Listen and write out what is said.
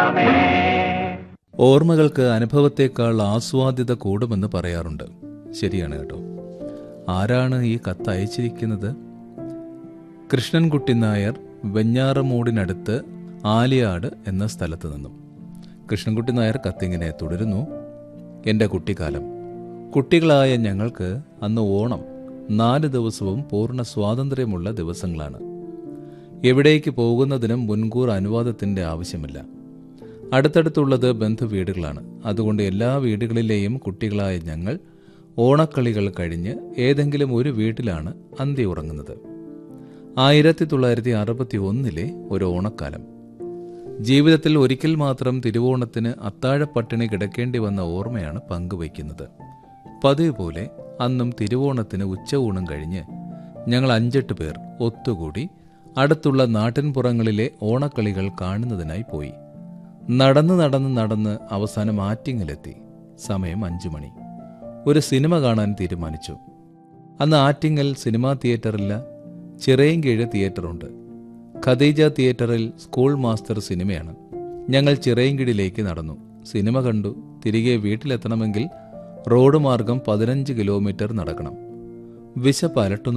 ദൈവമേ ഓർമ്മകൾക്ക് അനുഭവത്തേക്കാൾ ആസ്വാദ്യത കൂടുമെന്ന് പറയാറുണ്ട് ശരിയാണ് കേട്ടോ ആരാണ് ഈ കത്ത് അയച്ചിരിക്കുന്നത് കൃഷ്ണൻകുട്ടി നായർ വെഞ്ഞാറമൂടിനടുത്ത് ആലിയാട് എന്ന സ്ഥലത്ത് നിന്നും കൃഷ്ണൻകുട്ടി നായർ കത്തിങ്ങനെ തുടരുന്നു എൻ്റെ കുട്ടിക്കാലം കുട്ടികളായ ഞങ്ങൾക്ക് അന്ന് ഓണം നാല് ദിവസവും പൂർണ്ണ സ്വാതന്ത്ര്യമുള്ള ദിവസങ്ങളാണ് എവിടേക്ക് പോകുന്നതിനും മുൻകൂർ അനുവാദത്തിൻ്റെ ആവശ്യമില്ല അടുത്തടുത്തുള്ളത് ബന്ധുവീടുകളാണ് അതുകൊണ്ട് എല്ലാ വീടുകളിലെയും കുട്ടികളായ ഞങ്ങൾ ഓണക്കളികൾ കഴിഞ്ഞ് ഏതെങ്കിലും ഒരു വീട്ടിലാണ് അന്തി ഉറങ്ങുന്നത് ആയിരത്തി തൊള്ളായിരത്തി അറുപത്തി ഒന്നിലെ ഒരു ഓണക്കാലം ജീവിതത്തിൽ ഒരിക്കൽ മാത്രം തിരുവോണത്തിന് അത്താഴപ്പട്ടിണി കിടക്കേണ്ടി വന്ന ഓർമ്മയാണ് പങ്കുവയ്ക്കുന്നത് പതിവ് പോലെ അന്നും തിരുവോണത്തിന് ഉച്ചയൂണും കഴിഞ്ഞ് ഞങ്ങൾ അഞ്ചെട്ട് പേർ ഒത്തുകൂടി അടുത്തുള്ള നാട്ടിൻപുറങ്ങളിലെ ഓണക്കളികൾ കാണുന്നതിനായി പോയി നടന്ന് നടന്ന് നടന്ന് അവസാനം ആറ്റിങ്ങലെത്തി സമയം അഞ്ചു മണി ഒരു സിനിമ കാണാൻ തീരുമാനിച്ചു അന്ന് ആറ്റിങ്ങൽ സിനിമാ തിയേറ്ററില്ല ചിറയൻകീഴ് തിയേറ്ററുണ്ട് ഖദീജ തിയേറ്ററിൽ സ്കൂൾ മാസ്റ്റർ സിനിമയാണ് ഞങ്ങൾ ചിറയൻകീഴിലേക്ക് നടന്നു സിനിമ കണ്ടു തിരികെ വീട്ടിലെത്തണമെങ്കിൽ റോഡ് മാർഗം പതിനഞ്ച് കിലോമീറ്റർ നടക്കണം വിശപ്പ് അലട്ടുന്നു